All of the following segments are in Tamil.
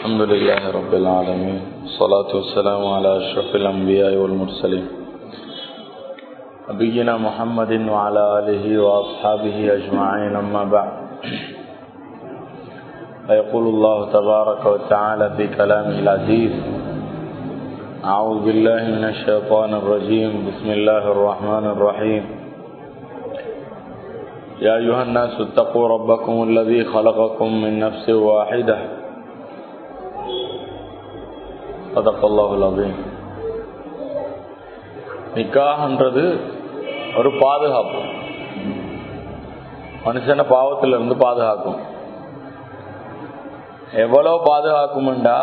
الحمد لله رب العالمين الصلاة والسلام على أشرف الأنبياء والمرسلين نبينا محمد وعلى آله وأصحابه أجمعين أما بعد فيقول الله تبارك وتعالى في كلامه العزيز أعوذ بالله من الشيطان الرجيم بسم الله الرحمن الرحيم يا أيها الناس اتقوا ربكم الذي خلقكم من نفس واحدة صدق الله العظيم நிக்காகன்றது ஒரு பாதுகாப்பு மனுஷனை பாவத்திலிருந்து பாதுகாக்கும் எவ்வளவு பாதுகாக்கும்டா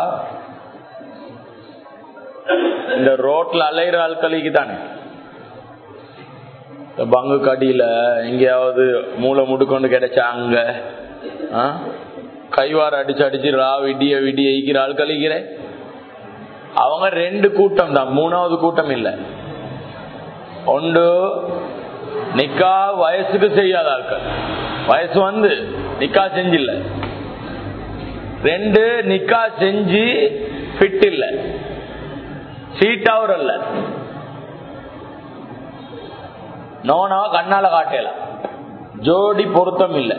இந்த ரோட்ல அலைகிற ஆட்களுக்கு தானே பங்கு கடியில எங்கேயாவது மூளை முடுக்கொண்டு கிடைச்சா அங்க கைவார அடிச்சு அடிச்சு ரா விடிய விடிய ஈக்கிற ஆள் கழிக்கிற அவங்க ரெண்டு கூட்டம் தான் மூணாவது கூட்டம் இல்ல ஒன்று நிக்கா வயசுக்கு செய்யாத ஆட்கள் வயசு வந்து நிக்கா செஞ்சில்ல ரெண்டு நிக்கா செஞ்சு ஃபிட் இல்ல சீட் அவர் அல்ல நோனாவ கண்ணால காட்டலாம் ஜோடி பொருத்தம் இல்லை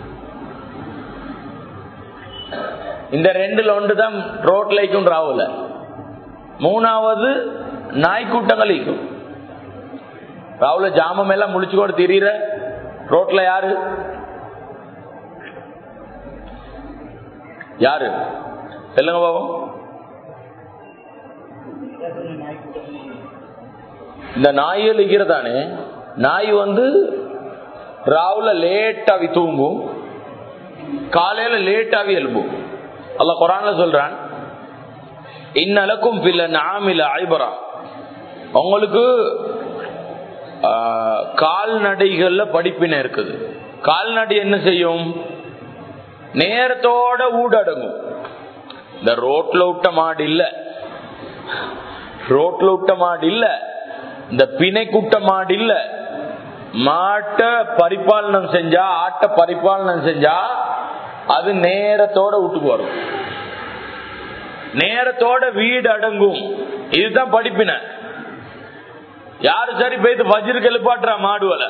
இந்த ரெண்டுல ஒன்று தான் ரோட்ல இருக்கும் ராவுல மூணாவது நாய்க்கூட்டங்கள் இருக்கும் ராவுல ஜாமம் எல்லாம் முடிச்சு கூட திரியிற ரோட்ல யாரு யாரு சொல்லுங்க பாபம் இந்த நாய்கள் இருக்கிறதானே நாய் வந்து ராவுல லேட்டாவி தூங்கும் காலையில லேட்டாவி எழும்பும் அல்ல குரான்ல சொல்றான் இன்னலக்கும் பில்ல நாமில ஐபரா உங்களுக்கு கால்நடைகள்ல படிப்பின இருக்குது கால்நடை என்ன செய்யும் நேரத்தோட ஊடடங்கும் இந்த ரோட்ல விட்ட மாடு இல்ல ரோட்ல விட்ட மாடு இல்ல இந்த பிணை கூட்ட மாடு இல்ல மாட்ட பரிபாலனம் செஞ்சா ஆட்ட பரிபாலனம் செஞ்சா அது நேரத்தோட வீட்டுக்கு வரும் நேரத்தோட வீடு அடங்கும் இதுதான் படிப்பின யாரு சரி போய்த்து வஜிருக்கு எழுப்பாட்டுறா மாடுவல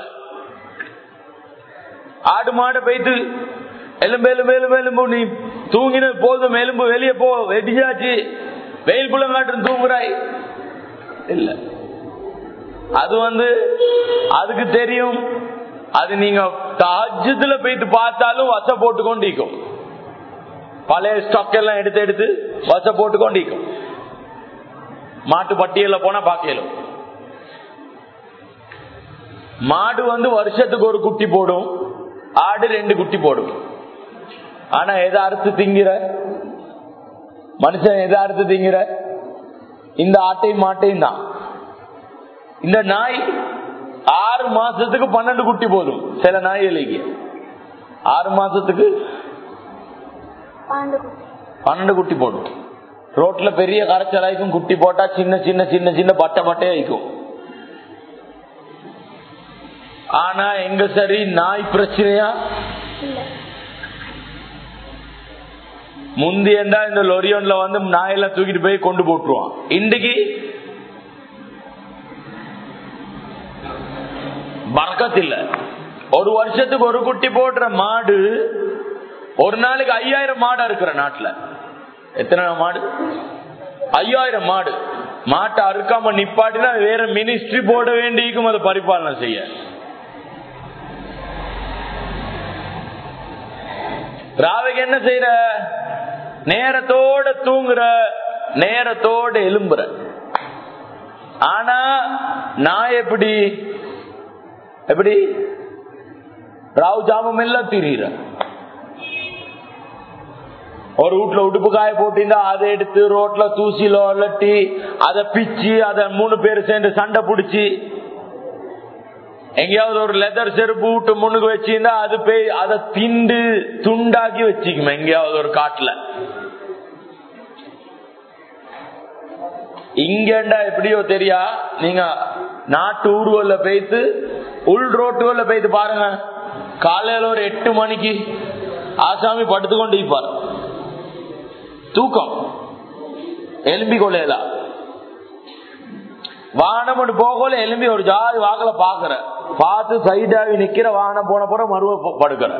ஆடு மாடை போய்த்து எலும்பு எலும்பு எலும்பு எலும்பு நீ தூங்கின போதும் எலும்பு வெளியே போ வெடிஞ்சாச்சு வெயில் புள்ளங்காட்டு தூங்குறாய் இல்ல அது வந்து அதுக்கு தெரியும் அது நீங்க தாஜத்துல போயிட்டு பார்த்தாலும் வச போட்டு கொண்டிருக்கும் பழைய ஸ்டாக் எல்லாம் எடுத்து எடுத்து வச போட்டு கொண்டிருக்கும் மாட்டு பட்டியல போனா பாக்கலும் மாடு வந்து வருஷத்துக்கு ஒரு குட்டி போடும் ஆடு ரெண்டு குட்டி போடும் ஆனா எதை அறுத்து திங்கிற மனுஷன் எதை அறுத்து திங்கிற இந்த ஆட்டையும் மாட்டையும் தான் இந்த நாய் ஆறு மாசத்துக்கு பன்னெண்டு குட்டி போதும் சில நாய்களுக்கு ஆறு மாசத்துக்கு பன்னெண்டு குட்டி போடும் ரோட்ல பெரிய கரைச்சலாய்க்கும் குட்டி போட்டா சின்ன சின்ன சின்ன சின்ன பட்டை பட்டையா வைக்கும் ஆனா எங்க சரி நாய் பிரச்சனையா முந்தியண்டா இந்த லொரியோன்ல வந்து நாயெல்லாம் தூக்கிட்டு போய் கொண்டு போட்டுருவான் இன்னைக்கு பறக்கத் இல்ல ஒரு வருஷத்துக்கு ஒரு குட்டி போடுற மாடு ஒரு நாளைக்கு ஐயாயிரம் மாடா இருக்கிற நாட்டுல எத்தனை மாடு ஐயாயிரம் மாடு மாட்டை அறுக்காம நிப்பாட்டினா வேற மினிஸ்ட்ரி போட வேண்டியிருக்கும் அதை பரிபாலனை செய்ய ராவைக்கு என்ன செய்யற நேரத்தோட தூங்குற நேரத்தோட எலும்புற ஆனா நான் எப்படி எப்படி ராவு ஜாமம் எல்லாம் திரியிற ஒரு வீட்டுல உடுப்பு காய போட்டிருந்தா அதை எடுத்து ரோட்ல தூசில அலட்டி அதை பிச்சு அதை மூணு பேர் சேர்ந்து சண்டை பிடிச்சி எங்கேயாவது ஒரு லெதர் செருப்பு விட்டு முன்னுக்கு வச்சிருந்தா அது போய் அதை திண்டு துண்டாக்கி வச்சுக்குமே எங்கேயாவது ஒரு காட்டுல இங்கண்டா எப்படியோ தெரியா நீங்க நாட்டு ஊர்வல போய்த்து உள் ரோட்டுவல்ல போய்த்து பாருங்க காலையில ஒரு எட்டு மணிக்கு ஆசாமி படுத்து கொண்டு இருப்பார் தூக்கம் எலும்பி கொள்ளையலாம் வாகனம் போகல எலும்பி ஒரு ஜாதி வாகல பாக்குற பார்த்து சைடாவி நிக்கிற வாகனம் போன போற மறுவ படுக்கிற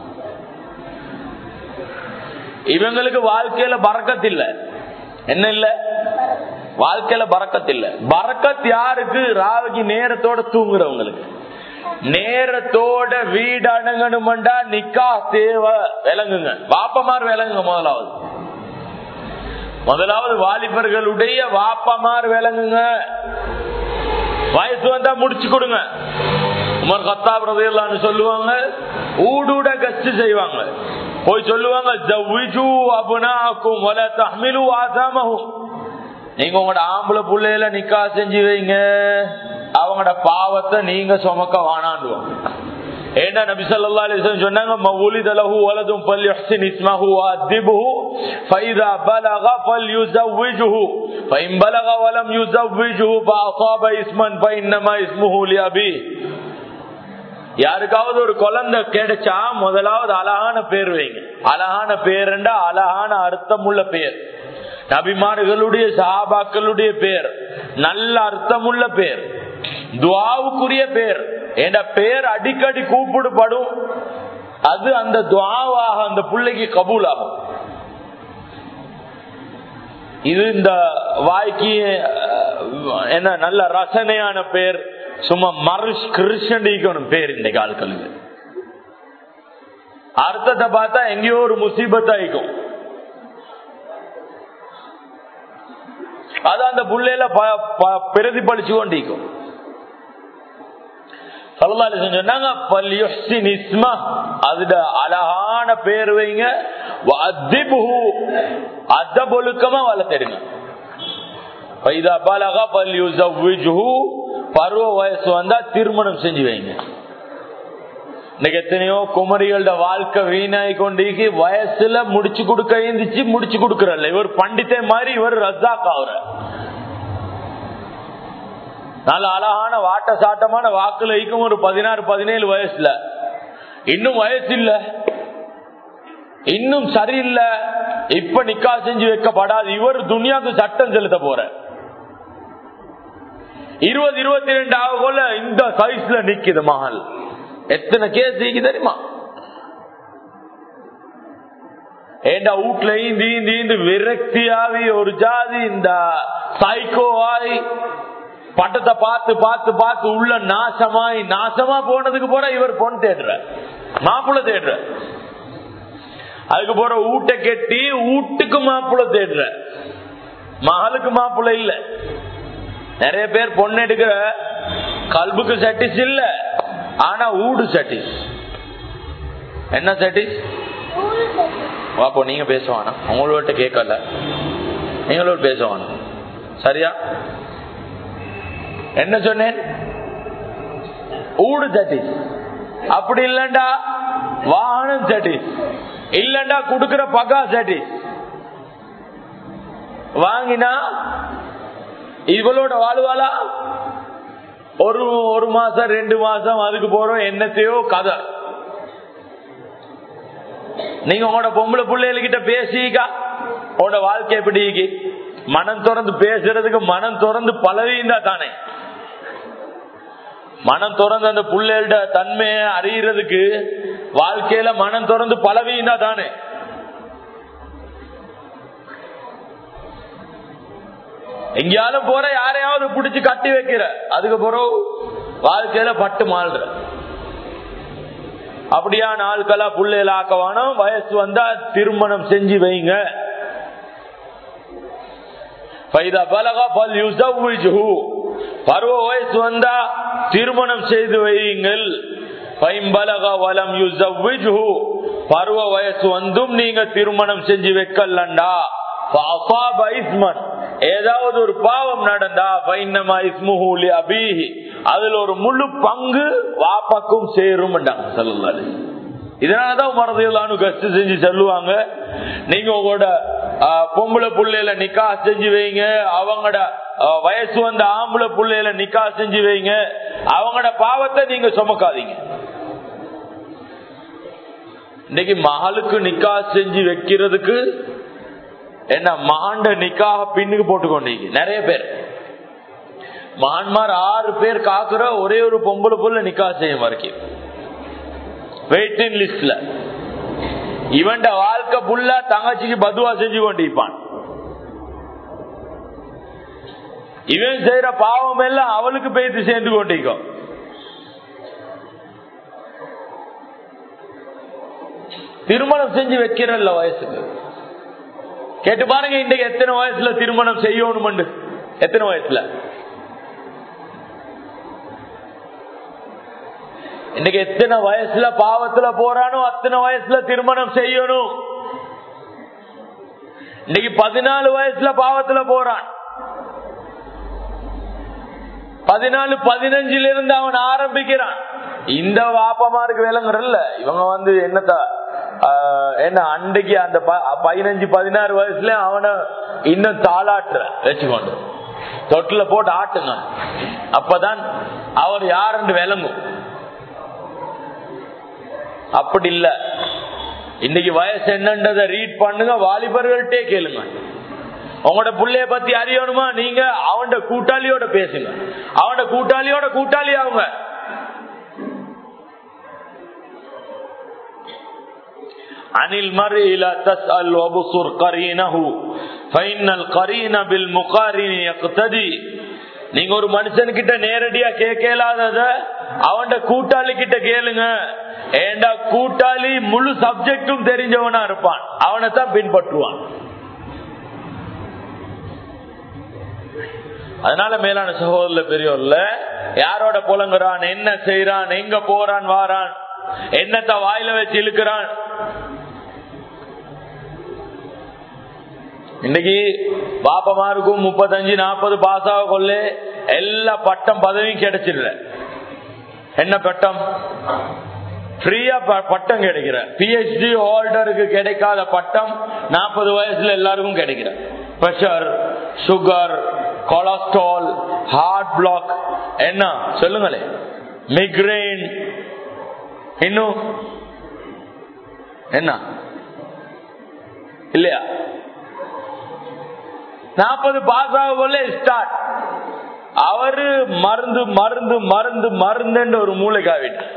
இவங்களுக்கு வாழ்க்கையில பறக்கத்து இல்ல என்ன இல்ல வாழ்க்கையில பறக்கத்து இல்ல பறக்கத் யாருக்கு ராவிக்கு நேரத்தோட தூங்குறவங்களுக்கு நேரத்தோட வீடு அணுகணும்டா நிக்கா தேவை விளங்குங்க வாப்பமார் விளங்குங்க முதலாவது முதலாவது வாலிபர்களுடைய வாப்பமார் விளங்குங்க வயசு வந்தா முடிச்சு கொடுங்க உமர் கத்தாப் ரதையெல்லாம் சொல்லுவாங்க ஊடூட கஷ்டு செய்வாங்க போய் சொல்லுவாங்க அபுனாக்கும் வல தஹ்மிலு ஆசாமஹும் நீங்க உங்களோட ஆம்பளை புள்ளையில நிக்கா செஞ்சு வைங்க அவங்களோட பாவத்தை நீங்க சுமக்க வானாண்டுவோம் ஏன்னா நபி ஸல்லல்லாஹு அலைஹி வஸல்லம் சொன்னாங்க மவுலித லஹு வலதும் ஃபல்யுஹ்சின் இஸ்மஹு வஅதிபுஹு ஃபைதா பலக ஃபல்யுஸவ்விஜுஹு ஃபைன் பலக வலம் யுஸவ்விஜுஹு ஃபஅஸாப இஸ்மன் ஃபைன்னமா இஸ்முஹு லிஅபி யாருக்காவது ஒரு குழந்தை கிடைச்சா முதலாவது அழகான பேர் வைங்க அழகான பேருண்டா அழகான அர்த்தம் உள்ள பேர் நபிமார்களுடைய சஹாபாக்களுடைய பேர் நல்ல அர்த்தமுள்ள பேர் துவாவுக்குரிய பேர் என்ற பேர் அடிக்கடி கூப்பிடுபடும் அது அந்த துவாவாக அந்த பிள்ளைக்கு கபூல் ஆகும் இது இந்த வாய்க்கு என்ன நல்ல ரசனையான பேர் சும்மா மருஷ் கிருஷ்ணன் பேர் இன்னைக்கு ஆட்களுக்கு அர்த்தத்தை பார்த்தா எங்கேயோ ஒரு முசீபத் ஆயிக்கும் அது அந்த புள்ளையில பிரதிபலிச்சு கொண்டிருக்கும் அழகான பேர் வைங்க அத்தொழுக்கமா வளர்த்திடுங்க பருவ வயசு வந்தா திருமணம் செஞ்சு வைங்க இன்னைக்கு எத்தனையோ குமரிகளோட வாழ்க்கை வீணாகி கொண்டிருக்கு வயசுல முடிச்சு கொடுக்க இருந்துச்சு முடிச்சு கொடுக்கறல்ல இவர் பண்டித்தை மாதிரி இவர் ரஜாக் ஆகுற நல்ல அழகான வாட்ட சாட்டமான வாக்குல வைக்கும் ஒரு பதினாறு பதினேழு வயசுல இன்னும் வயசு இல்ல இன்னும் சரியில்லை இப்ப நிக்கா செஞ்சு வைக்கப்படாது இவர் துனியாவுக்கு சட்டம் செலுத்த போற இருபது இருபத்தி ரெண்டு ஆகல இந்த சைஸ்ல நிக்குது மகள் எத்தனை கேஸ் நீக்கு தெரியுமா ஏண்டா வீட்டுல ஈந்தி ஈந்தி ஈந்து விரக்தியாவி ஒரு ஜாதி இந்த சைக்கோ ஆகி பட்டத்தை பார்த்து பார்த்து பார்த்து உள்ள நாசமாய் நாசமா போனதுக்கு போற இவர் பொன் தேடுற மாப்பிள்ள தேடுற அதுக்கு போற ஊட்ட கெட்டி வீட்டுக்கு மாப்பிள்ள தேடுற மகளுக்கு மாப்பிள்ள இல்ல நிறைய பேர் பொண்ணு எடுக்கிற கல்புக்கு சட்டிஸ் இல்ல ஆனா ஊடு சட்டிஸ் என்ன சட்டிஸ் அப்போ நீங்க பேசுவானா உங்களோட கேட்கல நீங்களோட பேசுவானா சரியா என்ன சொன்னேன் ஊடு சட்டிஸ் அப்படி இல்லண்டா வாகனம் சட்டிஸ் இல்லண்டா குடுக்கிற பகா சட்டிஸ் வாங்கினா இவளோட வாழ்வாளா ஒரு ஒரு மாசம் ரெண்டு மாசம் அதுக்கு போறோம் என்னத்தையோ கதை நீங்க உங்களோட பொம்பளை பிள்ளைகிட்ட பேசிக்கா உங்களோட வாழ்க்கை எப்படி மனம் திறந்து பேசுறதுக்கு மனம் திறந்து பழவிந்தா தானே மனம் திறந்து அந்த பிள்ளைகளோட தன்மையை அறியறதுக்கு வாழ்க்கையில மனம் திறந்து பழவிந்தா தானே எங்கேயாலும் போற யாரையாவது பிடிச்சு கட்டி வைக்கிற அதுக்கு பிறகு வாழ்க்கையில பட்டு மாறுற அப்படியா நாட்களா புள்ளையில ஆக்கவானோ வயசு வந்தா திருமணம் செஞ்சு வைங்க பருவ வயசு வந்தா திருமணம் செய்து வையுங்கள் பருவ வயசு வந்தும் நீங்க திருமணம் செஞ்சு வைக்கலண்டா ஏதாவது ஒரு பாவம் நடந்தா பைன்னமா இஸ்முஹூலி அபீஹி அதுல ஒரு முழு பங்கு வாப்பாக்கும் சேரும் சொல்லலாது இதனாலதான் மறதையிலானு கஷ்டம் செஞ்சு சொல்லுவாங்க நீங்க உங்களோட பொம்பளை புள்ளையில நிக்கா செஞ்சு வைங்க அவங்களோட வயசு வந்த ஆம்பளை புள்ளையில நிக்கா செஞ்சு வைங்க அவங்களோட பாவத்தை நீங்க சுமக்காதீங்க இன்னைக்கு மகளுக்கு நிக்கா செஞ்சு வைக்கிறதுக்கு என்ன மாண்ட நிக்காக பின்னுக்கு போட்டுக்கொண்டீங்க நிறைய பேர் மான்மார் ஆறு பேர் காக்குற ஒரே ஒரு பொம்பளை புள்ள நிக்கா செய்யும் வரைக்கும் வெயிட்டிங் லிஸ்ட்ல இவன் வாழ்க்கை புல்லா தங்கச்சிக்கு பதுவா செஞ்சு கொண்டிருப்பான் இவன் செய்யற பாவம் எல்லாம் அவளுக்கு பேசி சேர்ந்து கொண்டிருக்கும் திருமணம் செஞ்சு வைக்கிறல்ல வயசுக்கு கேட்டு பாருங்க இன்றைக்கு எத்தனை வயசுல திருமணம் செய்யணும் எத்தனை வயசுல இன்னைக்கு எத்தனை வயசுல பாவத்துல போறானோ அத்தனை வயசுல திருமணம் செய்யணும் இன்னைக்கு பதினாலு வயசுல பாவத்துல போறான் பதினாலு பதினஞ்சுல இருந்து அவன் ஆரம்பிக்கிறான் இந்த வாப்பமாருக்கு விளங்குறல்ல இவங்க வந்து என்னத்த என்ன அன்றைக்கு அந்த பதினஞ்சு பதினாறு வயசுல அவனை இன்னும் தாளாட்டுற வச்சுக்கொண்டு தொட்டில போட்டு ஆட்டுங்க அப்பதான் அவர் யாருன்னு விளங்கும் அப்படி இல்ல இன்னைக்கு வயசு என்னன்றத ரீட் பண்ணுங்க வாலிபர்கள்ட்டே கேளுங்க உங்களோட பிள்ளைய பத்தி அறியணுமா நீங்க அவன் கூட்டாளியோட பேசுங்க அவனோட கூட்டாளியோட கூட்டாளி அவங்க அனில் மறு இலா தஸ்அல் வபுசுர் கரீனஹு ஃபைனல் கரீன பில் முகாரினி யக்ததி நீங்க ஒரு மனுஷன் கிட்ட நேரடியா கேட்கலாதத அவன் கூட்டாளி கிட்ட கேளுங்க ஏண்டா கூட்டாளி முழு சப்ஜெக்டும் தெரிஞ்சவனா இருப்பான் அவனை தான் பின்பற்றுவான் அதனால மேலான சகோதர பெரியோர்ல யாரோட புலங்குறான் என்ன செய்யறான் எங்க போறான் வாரான் என்னத்த வாயில வச்சு இழுக்கிறான் இன்னைக்கு பாப்பமாருக்கும் முப்பத்தஞ்சு நாற்பது பாஸ் ஆக கொள்ள எல்லா பட்டம் பதவியும் கிடைச்சிடல என்ன பட்டம் ஃப்ரீயா பட்டம் கிடைக்கிற பிஹெச்டி ஹோல்டருக்கு கிடைக்காத பட்டம் நாற்பது வயசுல எல்லாருக்கும் கிடைக்கிற pressure sugar cholesterol heart block என்ன சொல்லுங்களே மிக்ரைன் இன்னும் என்ன இல்லையா நாற்பது பாஸ் ஆகல ஸ்டார்ட் அவரு மருந்து மருந்து மருந்து மருந்து ஒரு மூளைக்காவிட்டார்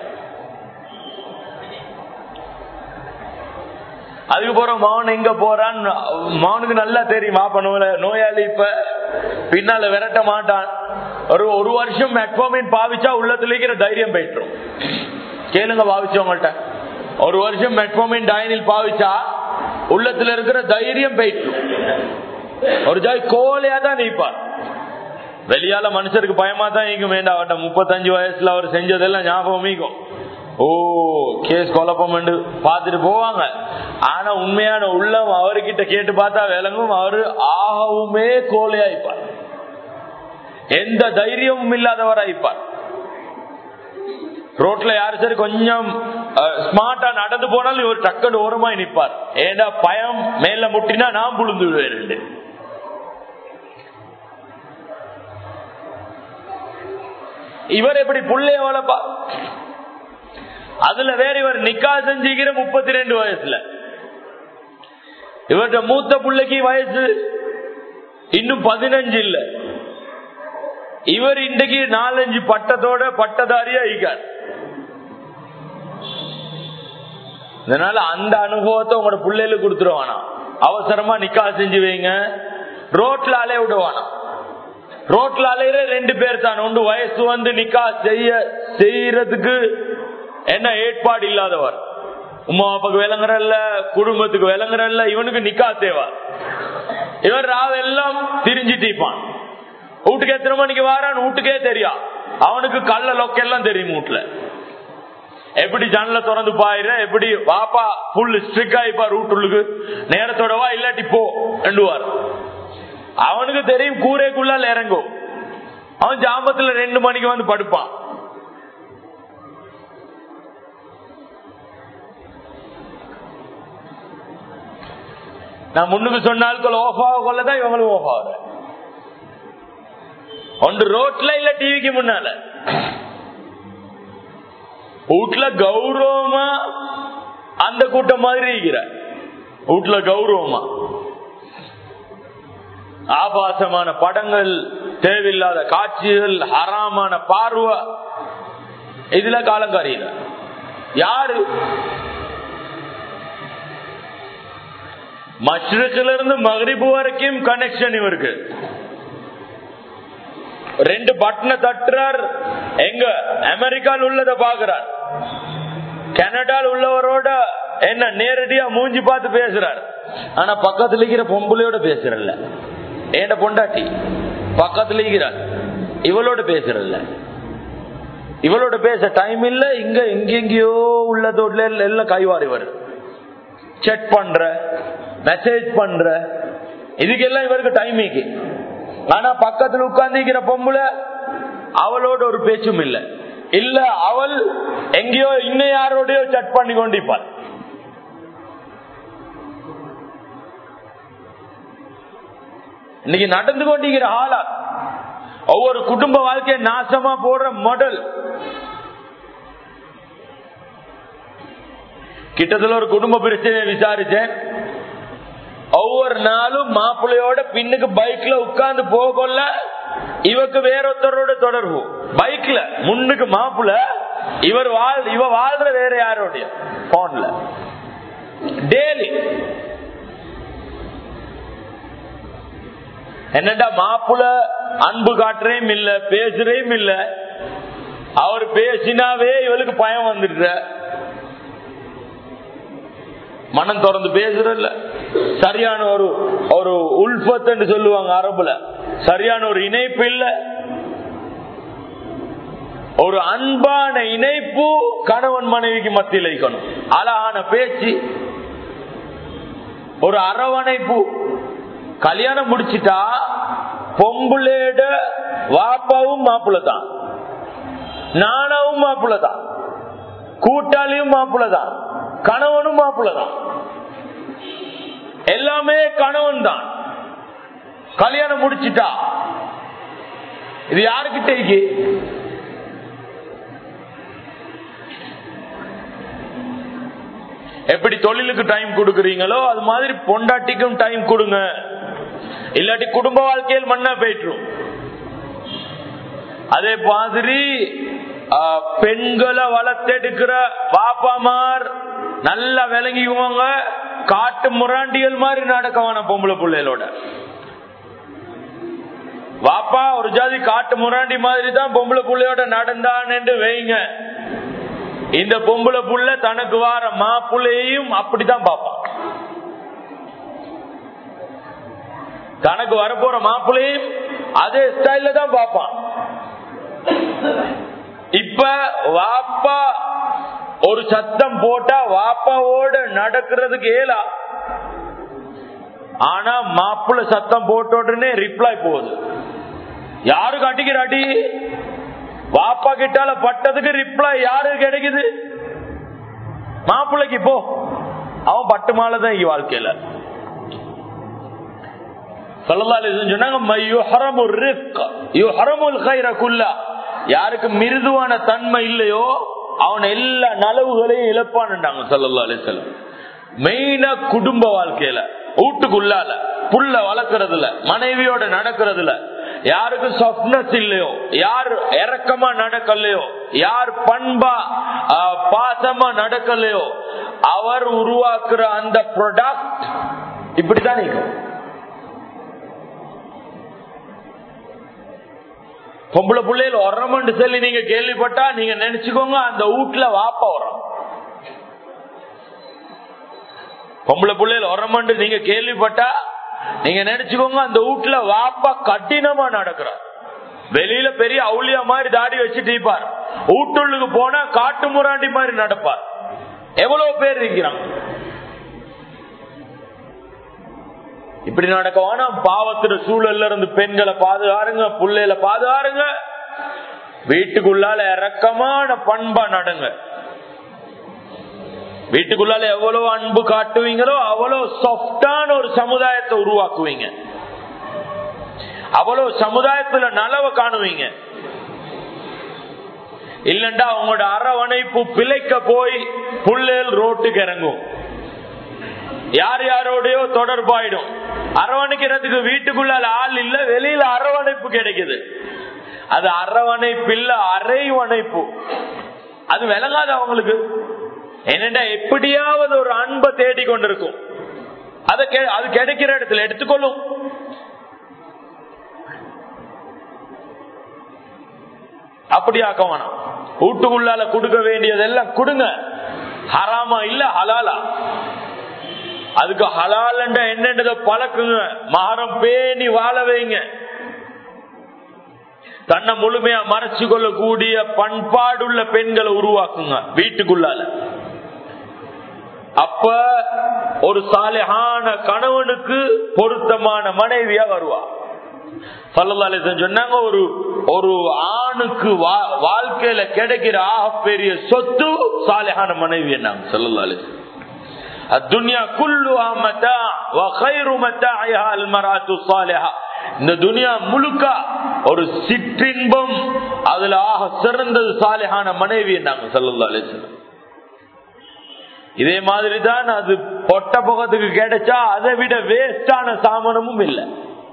அதுக்கு போறோம் மௌன் எங்க போறான் மௌனுக்கு நல்லா தெரியும் மாப்பனோல நோயாளி இப்ப பின்னால விரட்ட மாட்டான் ஒரு ஒரு வருஷம் மெட்ஃபாமின் பாவிச்சா உள்ளத்துல இருக்கிற தைரியம் போயிட்டுரும் கேளுங்க பாவிச்சவங்கள்ட்ட ஒரு வருஷம் மெட்ஃபாமின் டயனில் பாவிச்சா உள்ளத்துல இருக்கிற தைரியம் போயிட்டு ஒரு ஜாய் கோலையா தான் நீப்பார் வெளியால மனுஷருக்கு பயமா தான் இங்கும் வேண்டாம் அவட்ட முப்பத்தஞ்சு வயசுல அவர் செஞ்சதெல்லாம் ஞாபகம் மீக்கும் ஓ கேஸ் குழப்பம் பார்த்துட்டு போவாங்க ஆனா உண்மையான உள்ளம் அவர்கிட்ட கேட்டு பார்த்தா விளங்கும் அவரு ஆகவுமே கோலையாய்ப்பார் எந்த தைரியமும் இல்லாதவராய்ப்பார் ரோட்ல யாரு சரி கொஞ்சம் ஸ்மார்ட்டா நடந்து போனாலும் இவர் டக்குன்னு ஓரமாய் நிற்பார் ஏண்டா பயம் மேல முட்டினா நான் புழுந்து விடுவேன் இவர் எப்படி புள்ளைய வளப்பா அதுல வேற இவர் நிக்கா செஞ்சுக்கிற முப்பத்தி ரெண்டு வயசுல இவர்கிட்ட மூத்த பிள்ளைக்கு வயசு இன்னும் பதினஞ்சு இல்ல இவர் இன்றைக்கு நாலஞ்சு பட்டத்தோட பட்டதாரியா இருக்கார் இதனால அந்த அனுபவத்தை உங்களோட பிள்ளைகளுக்கு கொடுத்துருவானா அவசரமா நிக்கா செஞ்சு வைங்க ரோட்ல அலைய விடுவானா ரோட்ல அலையிற ரெண்டு பேர் தான் ஒன்று வயசு வந்து நிக்கா செய்ய செய்யறதுக்கு என்ன ஏற்பாடு இல்லாதவர் உமா அப்பாக்கு விளங்குறல்ல குடும்பத்துக்கு விளங்குறல்ல இவனுக்கு நிக்கா தேவை இவன் ராவெல்லாம் திரிஞ்சு தீப்பான் வீட்டுக்கு எத்தனை மணிக்கு வாரான் வீட்டுக்கே தெரியா அவனுக்கு கள்ள லொக்கெல்லாம் தெரியும் வீட்டுல எப்படி ஜன்னல திறந்து பாயிர எப்படி வாப்பா புல் ஸ்ட்ரிக் ஆயிப்பா ரூட்டுள்ளுக்கு நேரத்தோட வா இல்லாட்டி போ ரெண்டுவார் அவனுக்கு தெரியும் கூரைக்குள்ளால இறங்கும் அவன் ஜாமத்துல ரெண்டு மணிக்கு வந்து படுப்பான் நான் முன்னுக்கு சொன்னால்கள் ஓஃப் ஆக கொள்ளதான் இவங்களும் ஓஃப் ஆகுற ஒன்று ரோட்ல இல்ல டிவிக்கு முன்னால வீட்டுல கௌரவமா அந்த கூட்டம் மாதிரி இருக்கிற வீட்டுல கௌரவமா ஆபாசமான படங்கள் தேவையில்லாத காட்சிகள் ஹராமான பார்வை இதுல காலங்காரியில யாரு மஷ்ரக்கில இருந்து மகரிபு வரைக்கும் கனெக்ஷன் இவருக்கு ரெண்டு பட்டனை தட்டுறார் எங்க அமெரிக்காவில் உள்ளத பாக்குறார் கனடால் உள்ளவரோட என்ன நேரடியா மூஞ்சி பார்த்து பேசுறார் ஆனா பக்கத்துல இருக்கிற பொம்பளையோட பேசுறல்ல ஏண்ட பொண்டாட்டி பக்கத்துல இருக்கிறார் இவளோட பேசுறல்ல இவளோட பேச டைம் இல்ல இங்க எங்கெங்கயோ உள்ளதோட எல்லாம் கைவாரி வருது செக் பண்ற மெசேஜ் பண்ற இதுக்கெல்லாம் இவருக்கு டைமிங்கு ஆனா பக்கத்துல உட்கார்ந்து பொம்பளை அவளோட ஒரு பேச்சும் இல்ல இல்ல அவள் எங்கேயோ இன்னும் யாரோடய சட் பண்ணி கொண்டிருப்பாள் இன்னைக்கு நடந்து கொண்டிருக்கிற ஆளா ஒவ்வொரு குடும்ப வாழ்க்கையை நாசமா போடுற மாடல் கிட்டத்தட்ட ஒரு குடும்ப பிரச்சனையை விசாரிச்சேன் ஒவ்வொரு நாளும் மாப்பிள்ளையோட பின்னுக்கு பைக்ல உட்கார்ந்து போகல இவக்கு வேறொருத்தரோட தொடர்பு பைக்ல முன்னுக்கு மாப்பிள்ள இவர் வாழ் இவ வாழ்ற வேற யாரோடைய போன்ல டெய்லி என்னடா மாப்பிள்ள அன்பு காட்டுறேயும் இல்ல பேசுறேயும் இல்ல அவர் பேசினாவே இவளுக்கு பயம் வந்துடுற மனம் திறந்து பேசுறல்ல சரியான ஒரு ஒரு உல்பத்து சொல்லுவாங்க அரபுல சரியான ஒரு இணைப்பு இல்ல ஒரு அன்பான இணைப்பு கணவன் மனைவிக்கு மத்தியில் இருக்கணும் அழகான பேச்சு ஒரு அரவணைப்பு கல்யாணம் முடிச்சிட்டா பொம்புளேட வாப்பாவும் மாப்பிள்ள தான் நாணவும் மாப்பிள்ள தான் கூட்டாளியும் மாப்பிள்ள தான் கணவனும் மாப்பிள்ள தான் எல்லாமே கணவன் தான் கல்யாணம் முடிச்சிட்டா இது யாருக்கிட்ட இருக்கு எப்படி தொழிலுக்கு டைம் கொடுக்கறீங்களோ அது மாதிரி பொண்டாட்டிக்கும் டைம் கொடுங்க இல்லாட்டி குடும்ப வாழ்க்கையில் மண்ணா போயிட்டுரும் அதே மாதிரி பெண்களை வளர்த்தெடுக்கிற பாப்பாமார் நல்லா விளங்கிக்குவாங்க காட்டு முராண்டிகள் மாதிரி நடக்கவான பொம்பளை பிள்ளைகளோட வாப்பா ஒரு ஜாதி காட்டு முராண்டி மாதிரி தான் பொம்பளை புள்ளையோட நடந்தான்னு வைங்க இந்த பொம்பளை புள்ள தனக்கு வார மாப்பிள்ளையும் அப்படித்தான் பாப்பான் தனக்கு வரப்போற மாப்பிள்ளையும் அதே ஸ்டைல தான் பாப்பான் இப்ப வாப்பா ஒரு சத்தம் போட்டா வாப்பாவோட நடக்கிறதுக்கு ஏலா ஆனா மாப்பிள்ள சத்தம் போட்ட உடனே ரிப்ளை போகுது யாருக்கு அடிக்கிற அடி வாப்பா கிட்டால பட்டதுக்கு ரிப்ளை யாரு கிடைக்குது மாப்பிள்ளைக்கு போ அவன் பட்டு மாலை தான் இங்க வாழ்க்கையில யாருக்கு மிருதுவான தன்மை இல்லையோ அவன் எல்லா நலவுகளையும் இழப்பான்ட்டாங்க சல்லா அலிசல்லம் மெயினா குடும்ப வாழ்க்கையில வீட்டுக்குள்ளால புள்ள வளர்க்கறதுல மனைவியோட நடக்கிறதுல யாருக்கு சொப்னஸ் இல்லையோ யார் இறக்கமா நடக்கலையோ யார் பண்பா பாசமா நடக்கலையோ அவர் உருவாக்குற அந்த ப்ராடக்ட் இப்படித்தான் நிற்கும் பொம்பளை பிள்ளைகள் உரமண்டு சொல்லி நீங்க கேள்விப்பட்டா நீங்க நினைச்சுக்கோங்க அந்த வீட்டுல வாப்ப உரம் பொம்பளை பிள்ளைகள் உரமண்டு நீங்க கேள்விப்பட்டா நீங்க நினைச்சுக்கோங்க அந்த வீட்டுல வாப்பா கடினமா நடக்கிறார் வெளியில பெரிய அவுளியா மாதிரி தாடி வச்சுட்டு இருப்பார் வீட்டுள்ளுக்கு போனா காட்டு முராண்டி மாதிரி நடப்பார் எவ்வளவு பேர் இருக்கிறாங்க இப்படி நடக்கவானா பாவத்துல சூழல்ல இருந்து பெண்களை பாதுகாருங்க புள்ளையில பாதுகாருங்க வீட்டுக்குள்ளால இறக்கமான பண்பா நடங்க வீட்டுக்குள்ளால எவ்வளவு அன்பு காட்டுவீங்களோ அவ்வளவு சாஃப்டான ஒரு சமுதாயத்தை உருவாக்குவீங்க அவ்வளவு சமுதாயத்துல நலவை காணுவீங்க இல்லண்டா உங்களோட அரவணைப்பு பிழைக்க போய் புள்ளேல் ரோட்டுக்கு இறங்கும் யார் யாரோடயோ தொடர்பாயிடும் அரவணைக்கிறதுக்கு வீட்டுக்குள்ள ஆள் இல்ல வெளியில அரவணைப்பு கிடைக்குது அது அரவணைப்பு இல்ல அரைவணைப்பு அது விளங்காது அவங்களுக்கு என்னடா எப்படியாவது ஒரு அன்பை தேடி கொண்டிருக்கும் அது கெ- அது கிடைக்கிற இடத்துல எடுத்துக்கொள்ளும் அப்படியாக்க வேணாம் வீட்டுக்குள்ளால கொடுக்க வேண்டியதெல்லாம் கொடுங்க ஹராமா இல்ல ஹலாலா அதுக்கு ஹலால் என்னன்றத பழக்குங்க மரம் பேணி வாழ வைங்க தன்னை முழுமையா மறைச்சு கொள்ளக்கூடிய பண்பாடுள்ள பெண்களை உருவாக்குங்க வீட்டுக்குள்ளால அப்ப ஒரு சாலையான கணவனுக்கு பொருத்தமான மனைவியா வருவா சல்லல்லாஹு சொன்னாங்க ஒரு ஒரு ஆணுக்கு வா- வாழ்க்கையில கிடைக்கிற ஆகப்பெரிய சொத்து சாலையான மனைவி என்னாங்க சல்லல்லாஹு الدنيا كلها متاع وخير متاعها المرأة الصالحة இந்த துனியா முழுக்க ஒரு சிற்றின்பம் அதுல ஆக சிறந்தது சாலிஹான மனைவி நாங்க சல்லல்லா அலிஸ்லாம் இதே மாதிரி தான் அது பொட்ட புகத்துக்கு கிடைச்சா அதை விட வேஸ்டான சாமனமும் இல்லை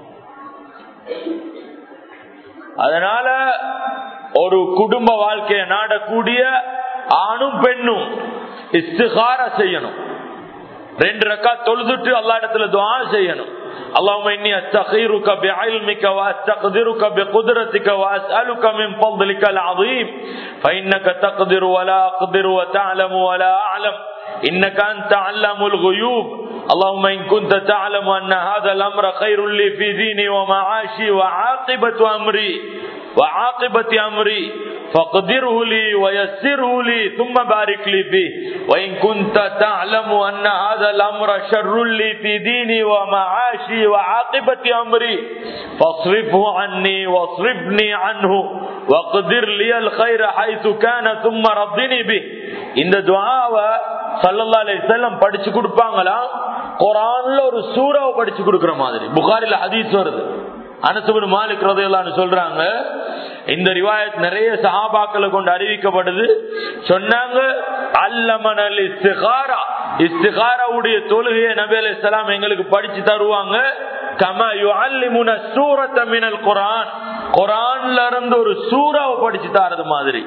அதனால ஒரு குடும்ப வாழ்க்கையை நாடக்கூடிய ஆணும் பெண்ணும் இஸ்திகார செய்யணும் ரெண்டு ரக்கா தொழுதுட்டு அல்லா இடத்துல துவா செய்யணும் اللهم اني استخيرك بعلمك واستقدرك بقدرتك واسالك من فضلك العظيم فانك تقدر ولا اقدر وتعلم ولا اعلم انك انت علام الغيوب اللهم ان كنت تعلم ان هذا الامر خير لي في ديني ومعاشي وعاقبه امري وعاقبة أمري فاقدره لي ويسره لي ثم بارك لي فيه وإن كنت تعلم أن هذا الأمر شر لي في ديني ومعاشي وعاقبة أمري فاصرفه عني واصرفني عنه واقدر لي الخير حيث كان ثم رضني به இந்த துவாவை சல்லல்லா அலைஹிஸ்ஸலாம் படிச்சு கொடுப்பாங்களா குரான்ல ஒரு சூறாவை படிச்சு கொடுக்கிற மாதிரி புகாரில ஹதீஸ் வருது அனசுபின் மாலிக் ரதையெல்லாம் சொல்றாங்க இந்த ரிவாயத் நிறைய சஹாபாக்களை கொண்டு அறிவிக்கப்படுது சொன்னாங்க அல்லமனல் இஸ்திகாரா இஸ்திகாராவுடைய தொழுகையை நபி அலைஹிஸ்ஸலாம் எங்களுக்கு படிச்சு தருவாங்க கம யுஅல்லிமுன சூரத்த மினல் குர்ஆன் குர்ஆன்ல இருந்து ஒரு சூறாவை படிச்சு தரது மாதிரி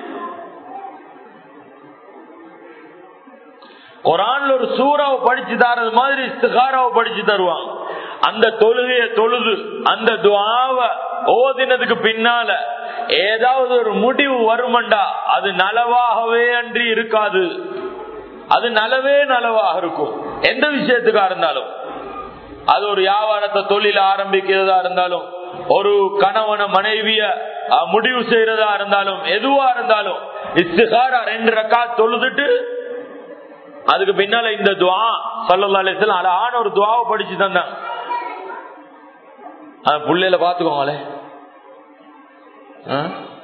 குரான்ல ஒரு சூறாவை படிச்சு தரது மாதிரி இஸ்திகாராவை படிச்சு தருவாங்க அந்த தொழுகைய தொழுது அந்த துவாவை ஓதினதுக்கு பின்னால ஏதாவது ஒரு முடிவு வருமண்டா அது நலவாகவே அன்றி இருக்காது அது நலவே நலவாக இருக்கும் எந்த விஷயத்துக்கா இருந்தாலும் அது ஒரு வியாபாரத்தை தொழில ஆரம்பிக்கிறதா இருந்தாலும் ஒரு கணவன மனைவிய அஹ், முடிவு செய்யறதா இருந்தாலும் எதுவா இருந்தாலும் இஸ்திகாரா ரெண்டு ரக்கா தொழுதுட்டு அதுக்கு பின்னால இந்த துவா சல்லா அலிஸ்லாம் அழகான ஒரு துவாவை படிச்சு தந்தாங்க அந்த புள்ளையில பாத்துக்கோங்களே ஆ?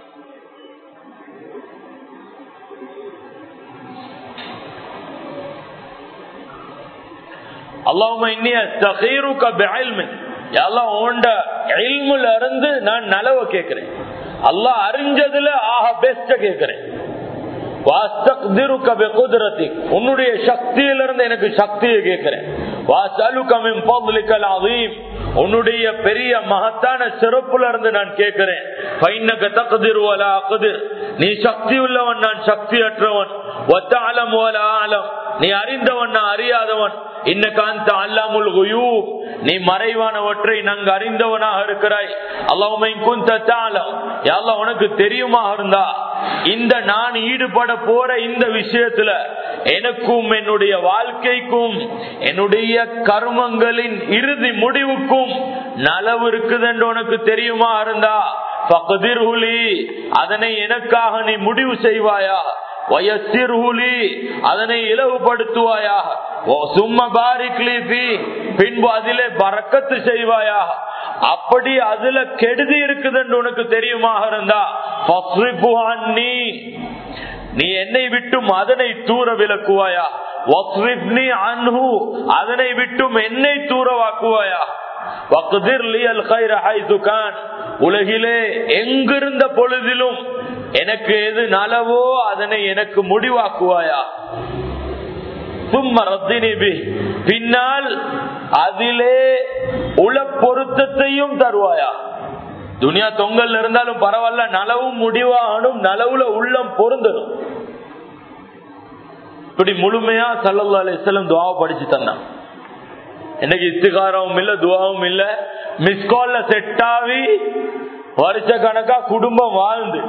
அல்லாஹும்ம இன்னி அஸ்தகீருக பிஇல்மி யா அல்லாஹ் உன்ட இல்முல இருந்து நான் நலவ கேக்குறேன் அல்லாஹ் அறிஞ்சதுல ஆக பெஸ்ட கேக்குறேன் வாஸ்தக்திருக்க பிகுத்ரத்திக். உன்னுடைய சக்தியிலிருந்து எனக்கு சக்தியை கேட்கிறேன் வாசலுக்க மின் ஃபضلிக்கல் அதீம். உன்னுடைய பெரிய மகத்தான சிறப்புல இருந்து நான் கேட்கிறேன் ஃபைன்னக தக்திரு வலா அக்திர். நீ சக்தி உள்ளவன் நான் சக்தி அற்றவன் வத்தஅலம் வலா அலம். நீ அறிந்தவன் நான் அறியாதவன் இன்னக்க அந்த அல்லாமுல் குயூப் நீ மறைவானவற்றை நாங்க அறிந்தவனாக இருக்கிறாய் அல்லாஹ்வும்ம இன் குன்த தஅலம் யா அல்லாஹ் உனக்கு தெரியுமா இருந்தா இந்த நான் ஈடுபட போற இந்த விஷயத்துல எனக்கும் என்னுடைய வாழ்க்கைக்கும் என்னுடைய கர்மங்களின் இறுதி முடிவுக்கும் நலவு இருக்குது என்று உனக்கு தெரியுமா இருந்தா பகுதிர்ஹுலி அதனை எனக்காக நீ முடிவு செய்வாயா வயசிர்ஹுலி அதனை இலவுபடுத்துவாயா சும்மா பாரிக்லி ஃபீ. பின்பு அதிலே பறக்கத்து செய்வாயா அப்படி அதுல கெடுதி இருக்குது என்று உனக்கு தெரியுமா இருந்தா ஃபஸ்ரிஃபு அன்னி. நீ என்னை விட்டும் அதனை தூர விலக்குவாயா வஸ்ரிஃப்னி அன்ஹு. அதனை விட்டும் என்னை தூரவாக்குவாயா வக்திர் லியல் கைர ஹைது கான். உலகிலே எங்கிருந்த பொழுதிலும் எனக்கு எது நலவோ அதனை எனக்கு முடிவாக்குவாயா சும்ம ரத்தினி பி. பின்னால் அதிலே உள பொருத்தத்தையும் தருவாயா துனியா தொங்கல் இருந்தாலும் பரவாயில்ல நலவும் முடிவாகணும் நலவுல உள்ளம் பொருந்தணும் இப்படி முழுமையா சல்லல்லா அலிஸ்லம் துவாவை படிச்சு தந்தான் இன்னைக்கு இஸ்திகாரமும் இல்ல துவாவும் இல்ல மிஸ் கால்ல செட் ஆகி வருஷ கணக்கா குடும்பம் வாழ்ந்து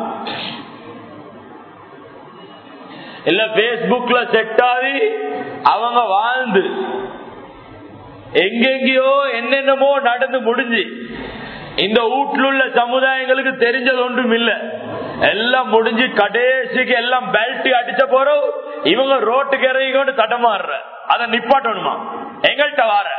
இல்ல பேஸ்புக்ல செட் ஆகி அவங்க வாழ்ந்து எங்கெங்கயோ என்னென்னமோ நடந்து முடிஞ்சு இந்த வீட்டில் உள்ள சமுதாயங்களுக்கு தெரிஞ்சது ஒன்றும் இல்ல எல்லாம் முடிஞ்சு கடைசிக்கு எல்லாம் பெல்ட் அடிச்ச போறோம் இவங்க ரோட்டுக்கு இறங்கி கொண்டு தட்டமாறுற அதை நிப்பாட்டணுமா எங்கள்கிட்ட வார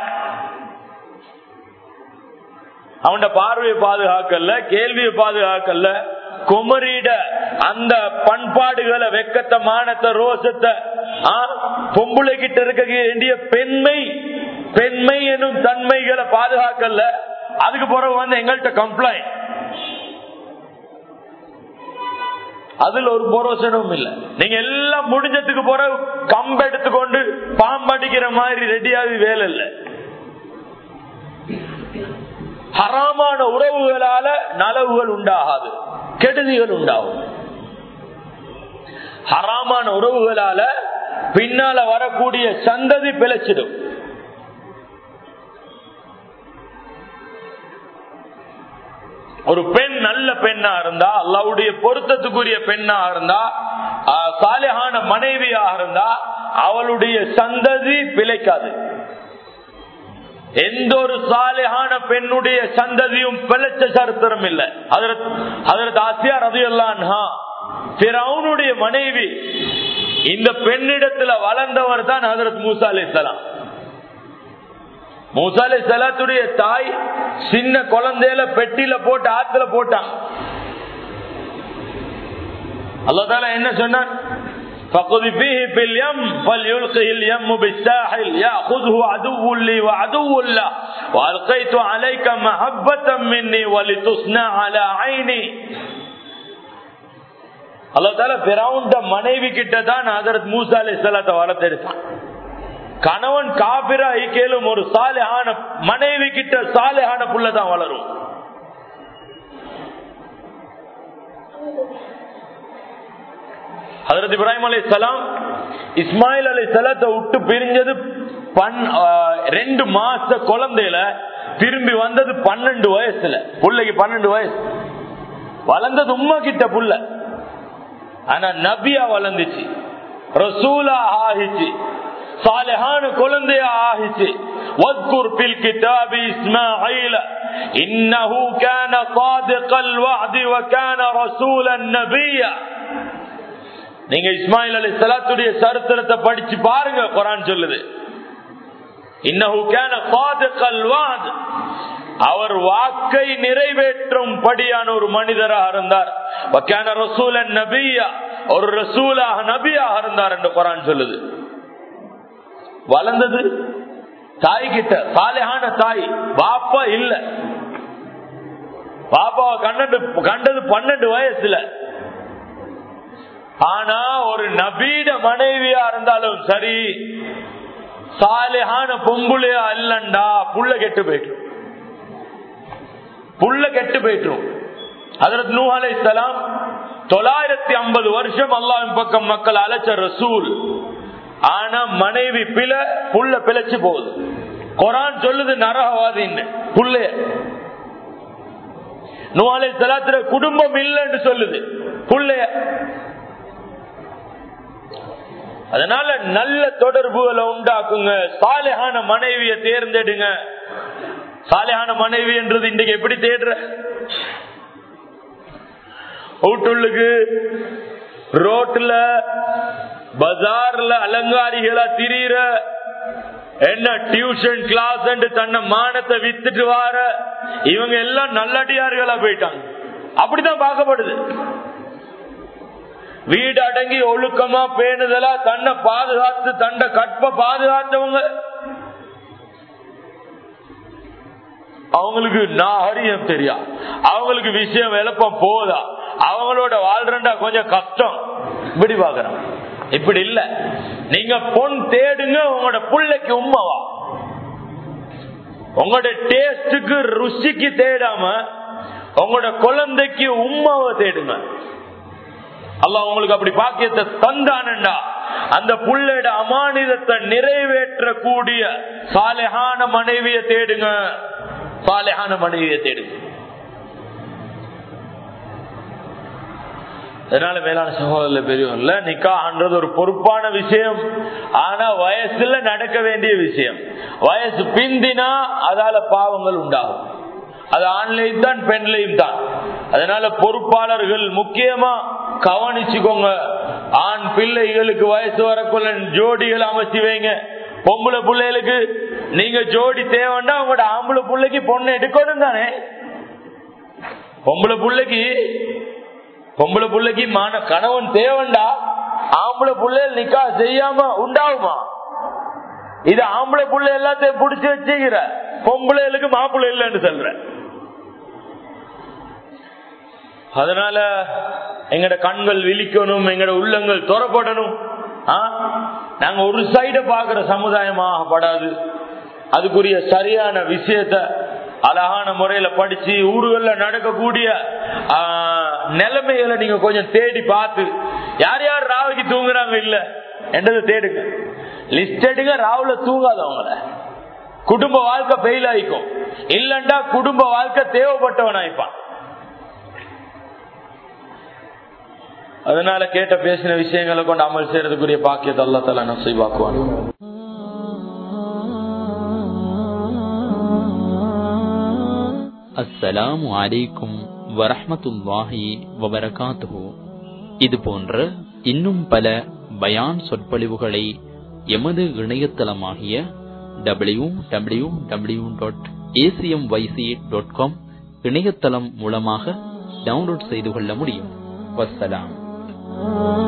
அவன் பார்வையை பாதுகாக்கல கேள்வியை பாதுகாக்கல குமரிட அந்த பண்பாடுகளை வெக்கத்தை மானத்தை ரோசத்தை ஆ, பொம்பளை கிட்ட இருக்க வேண்டிய பெண்மை பெண்மை எனும் தன்மைகளை பாதுகாக்கல அதுக்கு பிறகு வந்து எங்கள்கிட்ட கம்ப்ளைண்ட் அதுல ஒரு புரோசனமும் இல்ல நீங்க எல்லாம் முடிஞ்சதுக்கு பிறகு கம்பு எடுத்துக்கொண்டு பாம்படிக்கிற மாதிரி ரெடியாகி வேலை இல்ல ஹராமான உறவுகளால நலவுகள் உண்டாகாது கெடுதிகள் உண்டாகும் ஹராமான உறவுகளால பின்னால வரக்கூடிய சந்ததி பிழைச்சிடும் ஒரு பெண் நல்ல பெண்ணா இருந்தா அல்லாவுடைய பொருத்தத்துக்குரிய பெண்ணா இருந்தா ஆஹ், சாலிஹான மனைவியாக இருந்தா அவளுடைய சந்ததி பிழைக்காது எந்த ஒரு சாலிஹான பெண்ணுடைய சந்ததியும் பிழைச்ச சரித்திரம் இல்ல அதற்கு ஆசியா ரதியல்லான்ஹா பிறவுனுடைய மனைவி இந்த பெண்ணிடத்துல வளர்ந்தவர் தான் ஹதரத் மூசா அலிசலாம் மூசாலை சலாத்துடைய தாய் சின்ன குழந்தையில பெட்டியில போட்டு ஆத்துல போட்டான் அல்லதால என்ன சொன்னான் فقذفيه في اليم فليلقه اليم بالساحل ياخذه عدو لي وعدو له والقيت عليك محبه مني ولتصنع على عيني அல்லா தால பிறவுண்ட மனைவி கிட்ட தான் ஹதரத் மூசா அலி சலாத்தை வளர்த்தெடுத்தான் கணவன் காபிரா கேளும் ஒரு சாலையான மனைவி கிட்ட சாலையான புள்ளதான் வளரும் ஹதரத் இப்ராஹிம் அலி சலாம் இஸ்மாயில் அலி சலத்தை விட்டு பிரிஞ்சது பன் ஆஹ், ரெண்டு மாச குழந்தையில திரும்பி வந்தது பன்னெண்டு வயசுல புள்ளைக்கு பன்னெண்டு வயசு வளர்ந்தது உம்மா கிட்ட புள்ள ஆனா நபியா வளர்ந்துச்சு ரசூலா ஆகிச்சு சாலிஹான குழந்தையா ஆகிச்சு واذكر في الكتاب إسماعيل إنه كان صادق الوعد وكان رسولا نبيا நீங்க இஸ்மாயில் அலி சலாத்துடைய சரித்திரத்தை படிச்சு பாருங்க குரான் சொல்லுது இன்னஹு கான சாதிகல் வாத் அவர் வாக்கை நிறைவேற்றும் படியான ஒரு மனிதராக இருந்தார் வக்கான ரசூலன் நபியா ஒரு ரசூலாக நபியாக இருந்தார் என்று குரான் சொல்லுது வளர்ந்தது தாய் கிட்ட சாலையான தாய் பாப்பா இல்ல பாப்பாவை கண்டது கண்டது பன்னெண்டு வயசுல ஆனா ஒரு நபீட மனைவியா இருந்தாலும் சரி சாலையான பொம்புளையா இல்லண்டா புள்ள கெட்டு போயிட்டு புள்ள கெட்டு போயிட்டுரும் அதற்கு நூ அலை சலாம் தொள்ளாயிரத்தி ஐம்பது வருஷம் அல்லாவின் பக்கம் மக்கள் அழைச்ச ரசூல் ஆனா மனைவி பிழ புள்ள பிழைச்சு போகுது குரான் சொல்லுது நரகவாதின்னு புள்ளைய நூ அலை சலாத்துல குடும்பம் இல்லைன்னு சொல்லுது புள்ளைய அதனால நல்ல தொடர்புகளை உண்டாக்குங்க சாலையான மனைவியை தேர்ந்தெடுங்க சாலையான மனைவி என்றது இன்றைக்கு எப்படி தேடுற வீட்டுள்ளுக்கு ரோட்ல பஜார்ல அலங்காரிகளா திரியிற என்ன டியூஷன் கிளாஸ் தன்னை மானத்தை வித்துட்டு வார இவங்க எல்லாம் நல்லடியார்களா போயிட்டாங்க அப்படிதான் பார்க்கப்படுது வீடு அடங்கி ஒழுக்கமா பேணுதலா தன்னை பாதுகாத்து தன்னை கற்ப பாதுகாத்தவங்க அவங்களுக்கு நாகரியம் தெரியா அவங்களுக்கு விஷயம் விளப்பம் போதா அவங்களோட வாழ்றா கொஞ்சம் கஷ்டம் இப்படி பாக்குறான் இப்படி இல்ல நீங்க பொன் தேடுங்க உங்களோட புள்ளைக்கு உண்மைவா உங்களோட டேஸ்டுக்கு ருசிக்கு தேடாம உங்களோட குழந்தைக்கு உண்மாவை தேடுங்க அல்லாஹ் உங்களுக்கு அப்படி பாக்கியத்தை தந்தானண்டா அந்த புள்ளோட அமானிதத்தை நிறைவேற்றக்கூடிய சாலையான மனைவியை தேடுங்க சாலையான மனைவியை தேடுங்க அதனால மேலான சகோதரர் பெரியவர்ல நிக்கான்றது ஒரு பொறுப்பான விஷயம் ஆனா வயசுல நடக்க வேண்டிய விஷயம் வயசு பிந்தினா அதால பாவங்கள் உண்டாகும் அது ஆண்லையும் தான் பெண்லையும் தான் அதனால பொறுப்பாளர்கள் முக்கியமா கவனிச்சுக்கோங்க ஆண் பிள்ளைகளுக்கு வயசு வரக்குள்ள ஜோடிகள் அமைச்சு வைங்க பொம்பளை பிள்ளைகளுக்கு நீங்க ஜோடி தேவைன்னா உங்களோட ஆம்பளை பிள்ளைக்கு பொண்ணு எடுக்கணும் தானே பொம்பளை பிள்ளைக்கு பொம்பளை பிள்ளைக்கு மான கணவன் தேவண்டா ஆம்பளை பிள்ளைகள் நிக்கா செய்யாம உண்டாகுமா இது ஆம்பளை பிள்ளை எல்லாத்தையும் புடிச்சு வச்சுக்கிற பொம்பளைகளுக்கு மாப்பிள்ளை இல்லைன்னு சொல்ற அதனால எங்கட கண்கள் விழிக்கணும் எங்கட உள்ளங்கள் துறப்படணும் நாங்க ஒரு சைட பாக்குற சமுதாயமாகப்படாது அதுக்குரிய சரியான விஷயத்த அழகான முறையில படிச்சு ஊர்கள்ல நடக்கக்கூடிய நிலைமைகளை நீங்க கொஞ்சம் தேடி பார்த்து யார் யார் ராவைக்கு தூங்குறாங்க இல்ல என்றதை தேடுங்க லிஸ்ட் எடுங்க ராவுல தூங்காதவங்கள குடும்ப வாழ்க்கை ஃபெயில் ஆயிக்கும் இல்லண்டா குடும்ப வாழ்க்கை தேவைப்பட்டவன் ஆயிப்பான் அதனால கேட்ட பேசின விஷயங்களை கொண்டு அமல் செய்யறதுக்குரிய பாக்கியத்தை அல்லா தலா நசைவாக்குவான் அஸ்ஸலாமு அலைக்கும் வரஹமத்துல்லாஹி வபரகாத்துஹு இது போன்ற இன்னும் பல பயான் சொற்பொழிவுகளை எமது இணையதளமாகிய W W W dot ACM YC dot com இணையதளம் மூலமாக டவுன்லோட் செய்து கொள்ள முடியும் வசலாம்